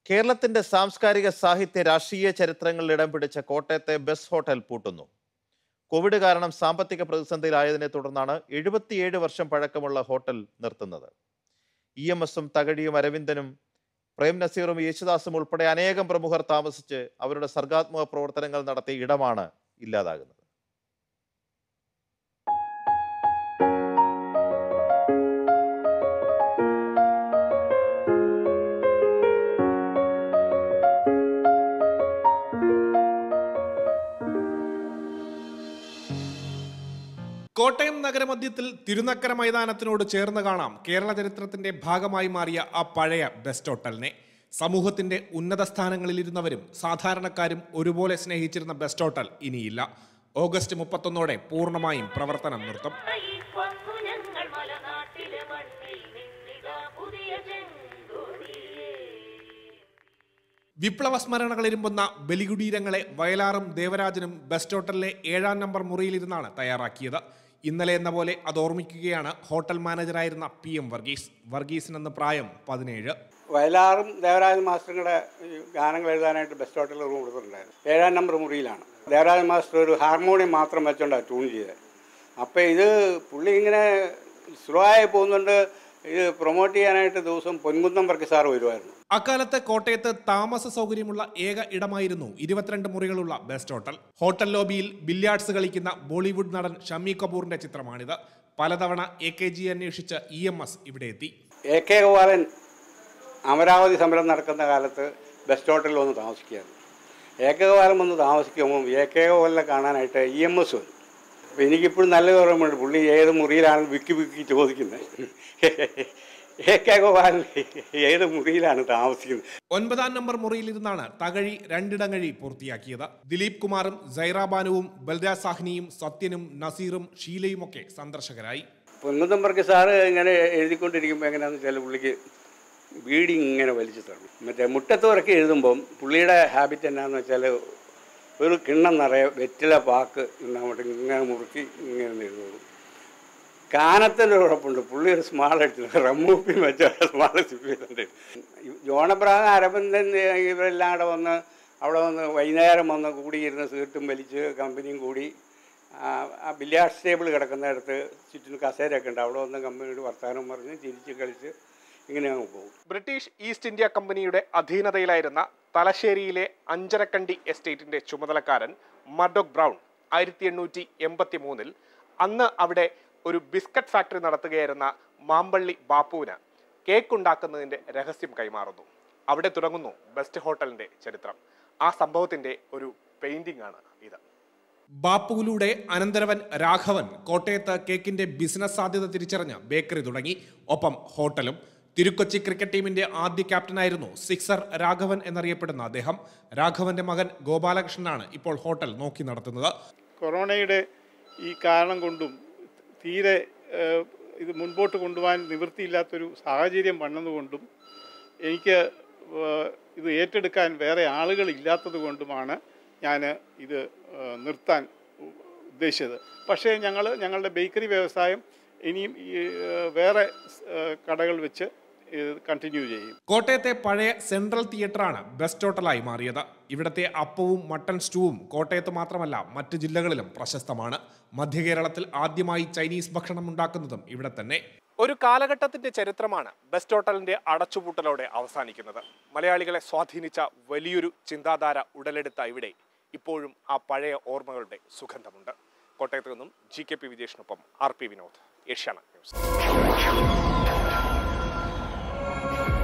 കേരളത്തിന്റെ സാംസ്കാരിക സാഹിത്യ രാഷ്ട്രീയ ചരിത്രങ്ങളിൽ ഇടം പിടിച്ച കോട്ടയത്തെ ബെസ് ഹോട്ടൽ പൂട്ടുന്നു കോവിഡ് കാരണം സാമ്പത്തിക പ്രതിസന്ധിയിലായതിനെ തുടർന്നാണ് എഴുപത്തിയേഴ് വർഷം പഴക്കമുള്ള ഹോട്ടൽ നിർത്തുന്നത് ഇ എം എസും തകഴിയും അരവിന്ദനും പ്രേം നസീറും യേശുദാസും ഉൾപ്പെടെ അനേകം പ്രമുഖർ താമസിച്ച് അവരുടെ സർഗാത്മക പ്രവർത്തനങ്ങൾ നടത്തിയ ഇടമാണ് ഇല്ലാതാകുന്നത് കോട്ടയം നഗരമധ്യത്തിൽ തിരുനക്കര മൈതാനത്തിനോട് ചേർന്ന് കാണാം കേരള ചരിത്രത്തിന്റെ ഭാഗമായി മാറിയ ആ പഴയ ബെസ്റ്റ് ഹോട്ടലിനെ സമൂഹത്തിന്റെ ഉന്നത സ്ഥാനങ്ങളിലിരുന്നവരും സാധാരണക്കാരും ഒരുപോലെ സ്നേഹിച്ചിരുന്ന ബെസ്റ്റ് ഹോട്ടൽ ഇനിയില്ല ഓഗസ്റ്റ് മുപ്പത്തൊന്നോടെ പൂർണ്ണമായും പ്രവർത്തനം നിർത്തും ഈ വന്നു ഞങ്ങൾ മലനാട്ടിലെ മണ്ണിൽ നിന്നിതാ പുതിയ ചെങ്കൊടിയേ വിപ്ലവ സ്മരണകളിരുമ്പുന്ന ബലികുടീരങ്ങളെ വയലാറും ദേവരാജനും ബെസ്റ്റ് ഹോട്ടലിലെ ഏഴാം നമ്പർ മുറിയിലിരുന്നാണ് തയ്യാറാക്കിയത് ഇന്നലെ എന്ന പോലെ അത് ഓർമ്മിക്കുകയാണ് ഹോട്ടൽ മാനേജറായിരുന്ന പി എം വർഗീസ് വർഗീസിനെന്ന് പ്രായം പതിനേഴ് വയലാറും ദേവരാജൻ മാസ്റ്ററും കൂടെ ഈ ഗാനങ്ങൾ എഴുതാനായിട്ട് ബെസ്റ്റ് ഹോട്ടലിൽ റൂം കൊടുത്തിട്ടുണ്ടായിരുന്നു ഏഴാം നമ്പർ മുറിയിലാണ് ദേവരാജൻ മാസ്റ്റർ ഒരു ഹാർമോണിയം മാത്രം വെച്ചോണ്ടാണ് ട്യൂൺ ചെയ്തത് അപ്പോൾ ഇത് പുള്ളി ഇങ്ങനെ സ്ലോ ആയി പോകുന്നുണ്ട് ഇത് പ്രൊമോട്ട് ചെയ്യാനായിട്ട് ദിവസം പൊൻകുന്നം വർക്കി സാർ വരുമായിരുന്നു അക്കാലത്ത് കോട്ടയത്ത് താമസ സൗകര്യമുള്ള ഏക ഇടമായിരുന്നു ഇരുപത്തിരണ്ട് മുറികളുള്ള ബെസ്റ്റ് ഹോട്ടൽ ഹോട്ടൽ ലോബിയിൽ ബില്യാർഡ്സ് കളിക്കുന്ന ബോളിവുഡ് നടൻ ഷമ്മി കപൂറിന്റെ ചിത്രമാണിത് പലതവണ എ കെ ജി അന്വേഷിച്ച് ഇ എം എസ് ഇവിടെ എത്തി എ കെ ഗോപാലൻ അമരാവതി സമരം നടക്കുന്ന കാലത്ത് ബെസ്റ്റ് ഹോട്ടലിൽ വന്ന് താമസിക്കുകയായിരുന്നു എ കെ ഗോപാലൻ വന്ന് താമസിക്കുമ്പോൾ എ കെ ഗോപാലിനെ കാണാനായിട്ട് ഇ എം എസ് വന്നു അപ്പോൾ എനിക്കിപ്പോഴും നല്ല ഓർമ്മയുണ്ട് പുള്ളി ഏത് മുറിയിലാണ് വിക്കി വിക്കി ചോദിക്കുന്നത് എ കെ ഗോപാലൻ ഏത് മുറിയിലാണ് താമസിക്കുന്നത് ഒൻപതാം നമ്പർ മുറിയിലിരുന്നാണ് തകഴി രണ്ടിടങ്ങഴി പൂർത്തിയാക്കിയത് ദിലീപ് കുമാറും സൈറ ബാനുവും ബൽരാജ് സാഹ്നിയും സത്യനും നസീറും ഷീലയും ഒക്കെ സന്ദർശകരായി പൊൻകുന്നം വർക്കി സാറ് ഇങ്ങനെ എഴുതിക്കൊണ്ടിരിക്കുമ്പോൾ എങ്ങനെയാണെന്ന് വെച്ചാൽ പുള്ളിക്ക് ബീഡി ഇങ്ങനെ വലിച്ചു തരണം മറ്റേ മുട്ടത്തോറൊക്കെ എഴുതുമ്പം പുള്ളിയുടെ ഹാബിറ്റ് എന്നാന്ന് വെച്ചാൽ ഒരു കിണ്ണം നിറയെ വെറ്റില പാക്ക് അങ്ങോട്ട് ഇങ്ങനെ മുറുക്കി ഇങ്ങനെ എഴുതുള്ളൂ കാനത്തിൻ്റെ കുഴപ്പമുണ്ട് പുള്ളി ഒരു സ്മാൾ അടിച്ചില്ല റമ്മൂപ്പി വെച്ച സ്മാൾ സിപ്പ് ചെയ്തിട്ടുണ്ട് ജോണബ്രാഹം അരവിന്ദൻ ഇവരെല്ലാം കൂടെ വന്ന് അവിടെ വന്ന് വൈകുന്നേരം വന്ന് കൂടിയിരുന്ന് സീട്ടും വലിച്ച് കമ്പനിയും കൂടി ആ, ആ ബില്യാർഡ്സ് ടേബിൾ കിടക്കുന്നിടത്ത് ചുറ്റിനും കസേരയൊക്കെ ഉണ്ട് അവിടെ വന്ന് കമ്പനിയോട് വർത്തമാനം പറഞ്ഞ് ചിരിച്ച് കളിച്ച് ഇങ്ങനെ അങ്ങ് പോകും ബ്രിട്ടീഷ് ഈസ്റ്റ് ഇന്ത്യ കമ്പനിയുടെ അധീനതയിലായിരുന്ന തലശ്ശേരിയിലെ അഞ്ചരക്കണ്ടി എസ്റ്റേറ്റിന്റെ ചുമതലക്കാരൻ മർഡോക് ബ്രൗൺ ആയിരത്തി എണ്ണൂറ്റി എൺപത്തി മൂന്നിൽ അന്ന് അവിടെ ഒരു ബിസ്ക്കറ്റ് ഫാക്ടറി നടത്തുകയായിരുന്ന മാമ്പള്ളി ബാപ്പുവിന് കേക്ക് ഉണ്ടാക്കുന്നതിന്റെ രഹസ്യം കൈമാറുന്നു അവിടെ തുടങ്ങുന്നു ബെസ്റ്റ് ഹോട്ടലിന്റെ ചരിത്രം ആ സംഭവത്തിന്റെ ഒരു പെയിന്റിംഗ് ആണ് ഇത് ബാപ്പുവിലൂടെ അനന്തരവൻ രാഘവൻ കോട്ടയത്ത് കേക്കിന്റെ ബിസിനസ് സാധ്യത തിരിച്ചറിഞ്ഞ് ബേക്കറി തുടങ്ങി ഒപ്പം ഹോട്ടലും തിരുക്കൊച്ചി ക്രിക്കറ്റ് ടീമിന്റെ ആദ്യ ക്യാപ്റ്റനായിരുന്നു സിക്സർ രാഘവൻ എന്നറിയപ്പെടുന്ന അദ്ദേഹം രാഘവന്റെ മകൻ ഗോപാലകൃഷ്ണനാണ് ഇപ്പോൾ ഹോട്ടൽ നോക്കി നടത്തുന്നത് കൊറോണയുടെ ഈ കാരണം കൊണ്ടും തീരെ ഏഹ്, ഇത് മുൻപോട്ട് കൊണ്ടുപോകാൻ നിവൃത്തിയില്ലാത്തൊരു സാഹചര്യം വന്നതുകൊണ്ടും എനിക്ക് ഏഹ്, ഇത് ഏറ്റെടുക്കാൻ വേറെ ആളുകൾ ഇല്ലാത്തത് കൊണ്ടുമാണ് ഞാൻ ഇത് ഏഹ്, നിർത്താൻ ഉ- ഉദ്ദേശിച്ചത് പക്ഷേ ഞങ്ങൾ ഞങ്ങളുടെ ബേക്കറി വ്യവസായം ഇനിയും ഈ, ഏഹ്, വേറെ ഏഹ്, കടകൾ വെച്ച് ഇത് കണ്ടിന്യൂ ചെയ്യും കോട്ടയത്തെ പഴയ സെൻട്രൽ തിയേറ്ററാണ് ബെസ്റ്റ് ഹോട്ടലായി മാറിയത് ഇവിടത്തെ അപ്പവും മട്ടൺ സ്റ്റൂവും കോട്ടയത്ത് മാത്രമല്ല മറ്റ് ജില്ലകളിലും പ്രശസ്തമാണ് മധ്യ കേരളത്തിൽ ആദ്യമായി ചൈനീസ് ഭക്ഷണം ഉണ്ടാക്കുന്നതും ഇവിടെ തന്നെ ഒരു കാലഘട്ടത്തിന്റെ ചരിത്രമാണ് ബെസ്റ്റ് ഹോട്ടലിന്റെ അടച്ചുപൂട്ടലോടെ അവസാനിക്കുന്നത് മലയാളികളെ സ്വാധീനിച്ച വലിയൊരു ചിന്താധാര ഉടലെടുത്ത ഇവിടെ ഇപ്പോഴും ആ പഴയ ഓർമ്മകളുടെ സുഗന്ധമുണ്ട് കോട്ടയത്ത് നിന്നും ജി കെ പി വിജേഷിനൊപ്പം R P Vinod Asianet news